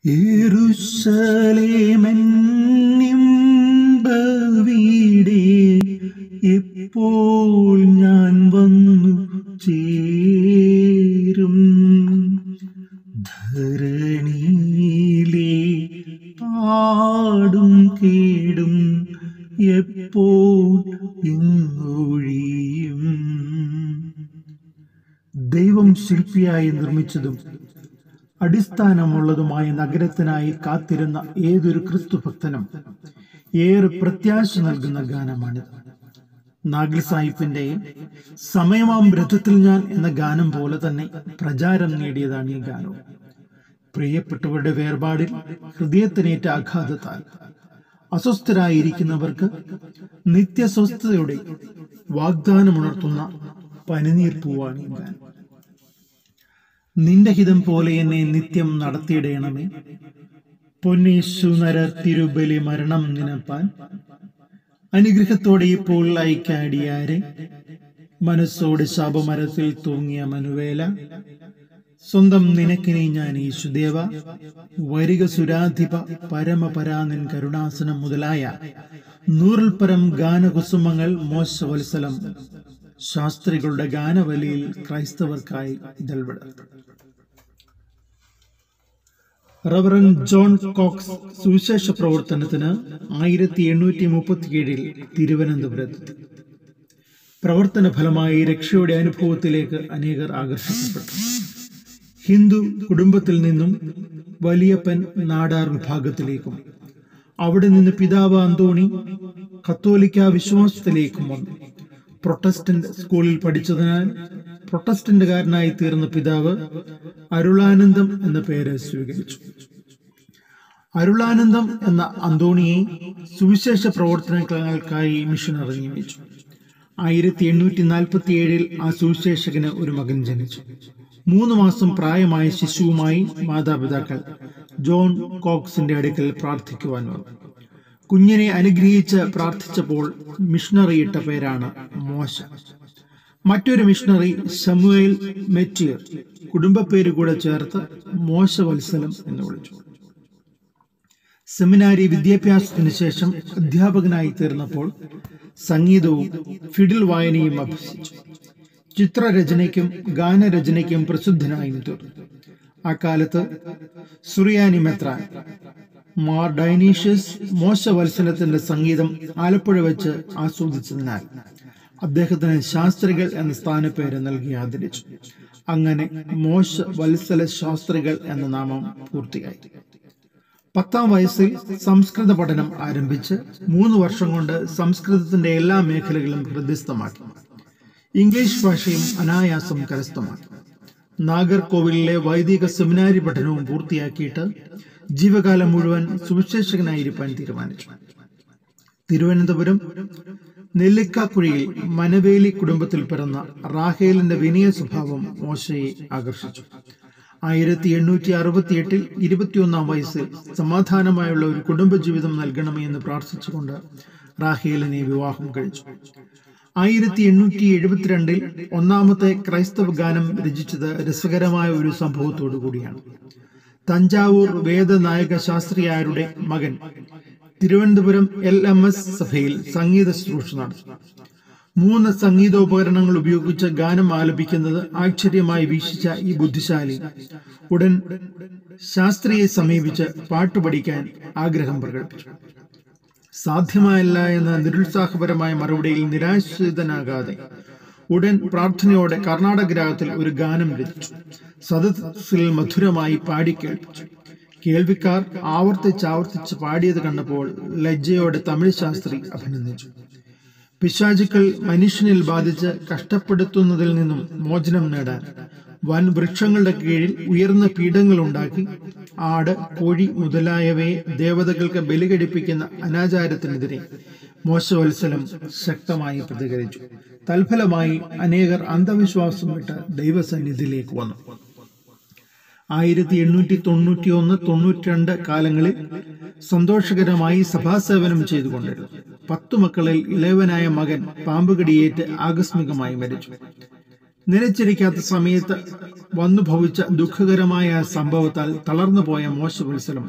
യെരൂശലേമെന്നിമ്പവീടേ എപ്പോൾ ഞാൻ വന്നു ചേരും ധരണിയിലെ പാടും കേടും എപ്പോൾ ഇങ്ങൊഴിയും ദൈവം ശില്പിയായി നിർമ്മിച്ചതും അടിസ്ഥാനമുള്ളതുമായ നഗരത്തിനായി കാത്തിരുന്ന ഏതൊരു ക്രിസ്തു ഭക്തനും ഏറെ പ്രത്യാശ നൽകുന്ന ഗാനമാണിത് നാഗിൽ സാഹിബിന്റെ സമയമാം രഥത്തിൽ ഞാൻ എന്ന ഗാനം പോലെ തന്നെ പ്രചാരം നേടിയതാണ് ഈ ഗാനം പ്രിയപ്പെട്ടവരുടെ വേർപാടിൽ ഹൃദയത്തിനേറ്റ ആഘാതത്താൽ അസ്വസ്ഥരായിരിക്കുന്നവർക്ക് നിത്യസ്വസ്ഥതയുടെ വാഗ്ദാനമുണർത്തുന്ന പനിനീർ പൂവാണ് ഈ ഗാനം നിന്റെ ഹിതം പോലെ എന്നെ നിത്യം നടത്തിയിടയണമേ പൊന്നേശു നര തിരുബലി മരണം നിനപ്പാൻ അനുഗ്രഹത്തോടെ ഇപ്പോൾ അയക്കാടിയാരെ മനസ്സോട് ശാപമരത്തിൽ തൂങ്ങിയ മനുവേല സ്വന്തം നിനക്കിനെ ഞാൻ യേശുദേവ വരിക സുരാധിപ പരമപരാനിൻ കരുണാസനം മുതലായ നൂറിൽ പരം ഗാനകുസുമങ്ങൾ മോശവത്സലം ശാസ്ത്രികളുടെ ഗാനവലിയിൽ ക്രൈസ്തവർക്കായി ഇതൽവിട റവറൻ ജോൺ കോക്സ് സുവിശേഷ പ്രവർത്തനത്തിന് ആയിരത്തി എണ്ണൂറ്റി മുപ്പത്തിയേഴിൽ തിരുവനന്തപുരത്ത് പ്രവർത്തന ഫലമായി രക്ഷയുടെ അനുഭവത്തിലേക്ക് അനേകർ ആകർഷിക്കപ്പെട്ടു ഹിന്ദു കുടുംബത്തിൽ നിന്നും വലിയപ്പൻ നാടാർ വിഭാഗത്തിലേക്കും അവിടെ നിന്ന് പിതാവ് അന്തോണി കത്തോലിക്ക വിശ്വാസത്തിലേക്കും വന്നു പ്രൊട്ടസ്റ്റന്റ് സ്കൂളിൽ പഠിച്ചതിനാൽ പ്രൊട്ടസ്റ്റന്റുകാരനായി തീർന്ന പിതാവ് അരുളാനന്ദം എന്ന പേര് സ്വീകരിച്ചു അരുളാനന്ദം എന്ന അന്തോണിയെ സുവിശേഷ പ്രവർത്തനങ്ങൾക്കായി മിഷണറി നിയമിച്ചു ആയിരത്തി എണ്ണൂറ്റി നാൽപ്പത്തി ഏഴിൽ ആ സുവിശേഷകന് ഒരു മകൻ ജനിച്ചു മൂന്ന് മാസം പ്രായമായ ശിശുവുമായി മാതാപിതാക്കൾ ജോൺ കോക്സിന്റെ അടുക്കൽ പ്രാർത്ഥിക്കുവാൻ വന്നു കുഞ്ഞിനെ അനുഗ്രഹിച്ച് പ്രാർത്ഥിച്ചപ്പോൾ മിഷണറി ഇട്ട പേരാണ് മോശ മറ്റൊരു മിഷണറി ശമുവേൽ മെറ്റിയർ കുടുംബപ്പേര് കൂടെ ചേർത്ത് മോശവത്സലം എന്ന് വിളിച്ചു സെമിനാരി വിദ്യാഭ്യാസത്തിന് ശേഷം അധ്യാപകനായി തീർന്നപ്പോൾ സംഗീതവും ഫിഡിൽ വായനയും അഭ്യസിച്ചു ചിത്രരചനയ്ക്കും ഗാനരചനയ്ക്കും പ്രസിദ്ധനായും തീർന്നു അക്കാലത്ത് സുറിയാനി മെത്രാൻ മാർ ഡൈനീഷ്യസ് മോശവത്സലത്തിന്റെ സംഗീതം ആലപ്പുഴ വെച്ച് ആസ്വദിച്ചതിനാൽ അദ്ദേഹത്തിന് ശാസ്ത്രികൾ എന്ന സ്ഥാനപ്പേര് നൽകി ആദരിച്ചു അങ്ങനെ മോശ വത്സല ശാസ്ത്രികൾ എന്ന നാമം പൂർത്തിയായി പത്താം വയസ്സിൽ സംസ്കൃത പഠനം ആരംഭിച്ച് മൂന്ന് വർഷം കൊണ്ട് സംസ്കൃതത്തിന്റെ എല്ലാ മേഖലകളും ഹൃദയസ്ഥമാക്കി ഇംഗ്ലീഷ് ഭാഷയും അനായാസം കരസ്ഥമാക്കി നാഗർകോവിലിലെ വൈദിക സെമിനാരി പഠനവും പൂർത്തിയാക്കിയിട്ട് ജീവകാലം മുഴുവൻ സുവിശേഷകനായിരിക്കാൻ തീരുമാനിച്ചു തിരുവനന്തപുരം നെല്ലിക്കാക്കുഴിയിൽ മനവേലി കുടുംബത്തിൽ പിറന്ന റാഹേലിന്റെ വിനയ സ്വഭാവം മോശയെ ആകർഷിച്ചു ആയിരത്തി എണ്ണൂറ്റി അറുപത്തി എട്ടിൽ ഇരുപത്തിയൊന്നാം വയസ്സിൽ സമാധാനമായുള്ള ഒരു കുടുംബജീവിതം നൽകണമേ എന്ന് പ്രാർത്ഥിച്ചുകൊണ്ട് റാഹേലിനെ വിവാഹം കഴിച്ചു ആയിരത്തി എണ്ണൂറ്റി എഴുപത്തിരണ്ടിൽ ഒന്നാമത്തെ ക്രൈസ്തവ ഗാനം രചിച്ചത് രസകരമായ ഒരു സംഭവത്തോടു കൂടിയാണ് തഞ്ചാവൂർ വേദനായക ശാസ്ത്രിയാരുടെ മകൻ തിരുവനന്തപുരം എൽ എം എസ് സഭയിൽ സംഗീത ശുശ്രൂഷ നടത്തി മൂന്ന് സംഗീതോപകരണങ്ങൾ ഉപയോഗിച്ച് ഗാനം ആലപിക്കുന്നത് ആശ്ചര്യമായി വീക്ഷിച്ച ഈ ബുദ്ധിശാലി ഉടൻ ശാസ്ത്രിയെ സമീപിച്ച് പാട്ട് പഠിക്കാൻ ആഗ്രഹം പ്രകടിപ്പിച്ചു സാധ്യമായല്ല എന്ന നിരുത്സാഹപരമായ മറുപടിയിൽ നിരാശിതനാകാതെ ഉടൻ പ്രാർത്ഥനയോടെ കർണാടക രാഗത്തിൽ ഒരു ഗാനം രചിച്ചു സദസ്സിൽ മധുരമായി പാടി കേൾപ്പിച്ചു കേൾവിക്കാർ ആവർത്തിച്ച് ആവർത്തിച്ച് പാടിയത് കണ്ടപ്പോൾ ലജ്ജയോടെ തമിഴ് ശാസ്ത്രി അഭിനന്ദിച്ചു പിശാചുക്കൾ മനുഷ്യനിൽ ബാധിച്ച് കഷ്ടപ്പെടുത്തുന്നതിൽ നിന്നും മോചനം നേടാൻ വൻ വൃക്ഷങ്ങളുടെ കീഴിൽ ഉയർന്ന പീഠങ്ങൾ ഉണ്ടാക്കി ആട് കോഴി മുതലായവയെ ദേവതകൾക്ക് ബലി കഴിപ്പിക്കുന്ന അനാചാരത്തിനെതിരെ മോശവത്സലം ശക്തമായി പ്രതികരിച്ചു തൽഫലമായി അനേകർ അന്ധവിശ്വാസം വിട്ട് ദൈവസന്നിധിയിലേക്ക് വന്നു ആയിരത്തി എണ്ണൂറ്റി തൊണ്ണൂറ്റി ഒന്ന് തൊണ്ണൂറ്റി രണ്ട് കാലങ്ങളിൽ സന്തോഷകരമായി സഭാസേവനം ചെയ്തുകൊണ്ടിരുന്നു പത്തു മക്കളിൽ ഇളയവനായ മകൻ പാമ്പുകടിയേറ്റ് ആകസ്മികമായി മരിച്ചു നിലച്ചിരിക്കാത്ത സമയത്ത് വന്നു ഭവിച്ച ദുഃഖകരമായ സംഭവത്താൽ തളർന്നുപോയ മോശവത്സരം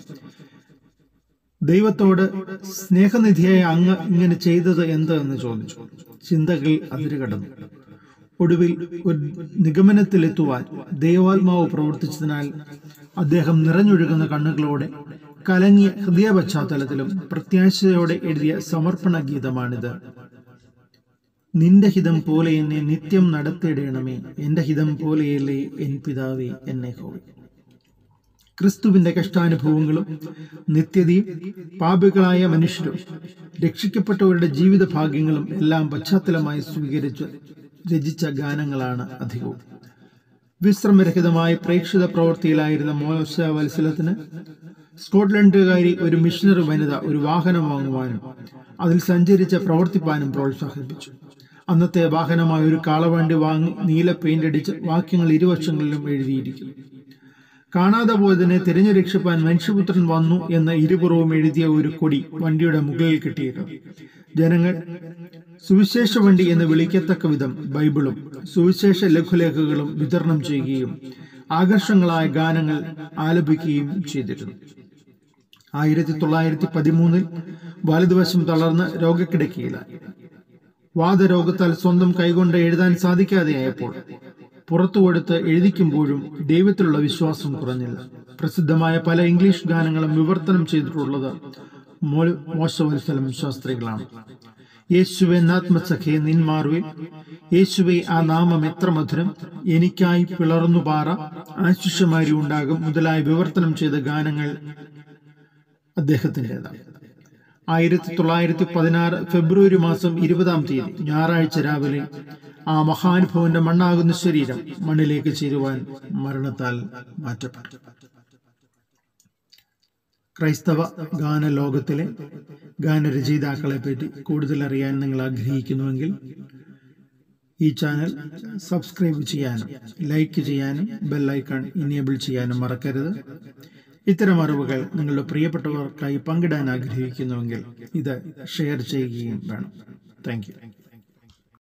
ദൈവത്തോട് സ്നേഹനിധിയായ അങ്ങ് ഇങ്ങനെ ചെയ്തത് എന്ത് എന്ന് ചോദിച്ചു ചിന്തകൾ അതിരുകടന്നു ഒടുവിൽ ഒരു നിഗമനത്തിലെത്തുവാൻ ദൈവാത്മാവ് പ്രവർത്തിച്ചതിനാൽ അദ്ദേഹം നിറഞ്ഞൊഴുകുന്ന കണ്ണുകളോടെ കലങ്ങിയ ഹൃദയ പശ്ചാത്തലത്തിലും പ്രത്യാശയോടെ എഴുതിയ സമർപ്പണ ഗീതമാണിത് നിന്റെ ഹിതം പോലെ എന്നെ നിത്യം നടത്തിയിടണമേ എന്റെ ഹിതം പോലെയല്ലേ എൻ പിതാവേ എന്നെ ഹോവി ക്രിസ്തുവിന്റെ കഷ്ടാനുഭവങ്ങളും നിത്യതയും പാപികളായ മനുഷ്യരും രക്ഷിക്കപ്പെട്ടവരുടെ ജീവിത ഭാഗ്യങ്ങളും എല്ലാം പശ്ചാത്തലമായി സ്വീകരിച്ച് രചിച്ച ഗാനങ്ങളാണ് അധികവും വിശ്രമരഹിതമായ പ്രേക്ഷിത പ്രവൃത്തിയിലായിരുന്ന മോശ വത്സലത്തിന് സ്കോട്ട്ലൻഡുകാരി ഒരു മിഷണറി വനിത ഒരു വാഹനം വാങ്ങുവാനും അതിൽ സഞ്ചരിച്ച് പ്രവർത്തിപ്പാനും പ്രോത്സാഹിപ്പിച്ചു അന്നത്തെ വാഹനമായ ഒരു കാളവണ്ടി വാങ്ങി നീല പെയിന്റ് അടിച്ച് വാക്യങ്ങൾ ഇരുവശങ്ങളിലും എഴുതിയിരിക്കുന്നു കാണാതെ പോയതിനെ തിരഞ്ഞു രക്ഷിപ്പാൻ മനുഷ്യപുത്രൻ വന്നു എന്ന ഇരുപുറവും എഴുതിയ ഒരു കൊടി വണ്ടിയുടെ മുകളിൽ കിട്ടിയിരുന്നു ജനങ്ങൾ സുവിശേഷ വണ്ടി എന്ന് വിളിക്കത്തക്ക വിധം ബൈബിളും സുവിശേഷ ലഘുലേഖകളും വിതരണം ചെയ്യുകയും ആകർഷങ്ങളായ ഗാനങ്ങൾ ആലപിക്കുകയും ചെയ്തിരുന്നു ആയിരത്തി തൊള്ളായിരത്തി പതിമൂന്നിൽ വലതുവശം തളർന്ന് രോഗക്കിടക്കയിലായി വാദരോഗത്താൽ സ്വന്തം കൈകൊണ്ട് എഴുതാൻ സാധിക്കാതെയായപ്പോൾ പുറത്തു കൊടുത്ത് എഴുതിക്കുമ്പോഴും ദൈവത്തിലുള്ള വിശ്വാസം കുറഞ്ഞില്ല പ്രസിദ്ധമായ പല ഇംഗ്ലീഷ് ഗാനങ്ങളും വിവർത്തനം ചെയ്തിട്ടുള്ളത് മോ- മോശവത്സലം ശാസ്ത്രികളാണ് യേശുവെ നാത്മസഖേ നിൻമാർവിൽ യേശുവെ ആ നാമം എത്ര മധുരം എനിക്കായി പിളർന്നു പാറ ആശിഷമാരി ഉണ്ടാകും മുതലായ വിവർത്തനം ചെയ്ത ഗാനങ്ങൾ അദ്ദേഹത്തിൻ്റെതാണ് ആയിരത്തി തൊള്ളായിരത്തി പതിനാറ് ഫെബ്രുവരി മാസം ഇരുപതാം തീയതി ഞായറാഴ്ച രാവിലെ ആ മഹാനുഭവന്റെ മണ്ണാകുന്ന ശരീരം മണ്ണിലേക്ക് ചേരുവാൻ മരണത്താൽ മാറ്റപ്പെട്ടു ക്രൈസ്തവ ഗാനലോകത്തിലെ ഗാനരചയിതാക്കളെ പറ്റി കൂടുതൽ അറിയാൻ നിങ്ങൾ ആഗ്രഹിക്കുന്നുവെങ്കിൽ ഈ ചാനൽ സബ്സ്ക്രൈബ് ചെയ്യാനും ലൈക്ക് ചെയ്യാനും ബെല്ലൈക്കൺ ഇനേബിൾ ചെയ്യാനും മറക്കരുത് ഇത്തരം അറിവുകൾ നിങ്ങളുടെ പ്രിയപ്പെട്ടവർക്കായി പങ്കിടാൻ ആഗ്രഹിക്കുന്നുവെങ്കിൽ ഇത് ഷെയർ ചെയ്യുകയും വേണം താങ്ക് യു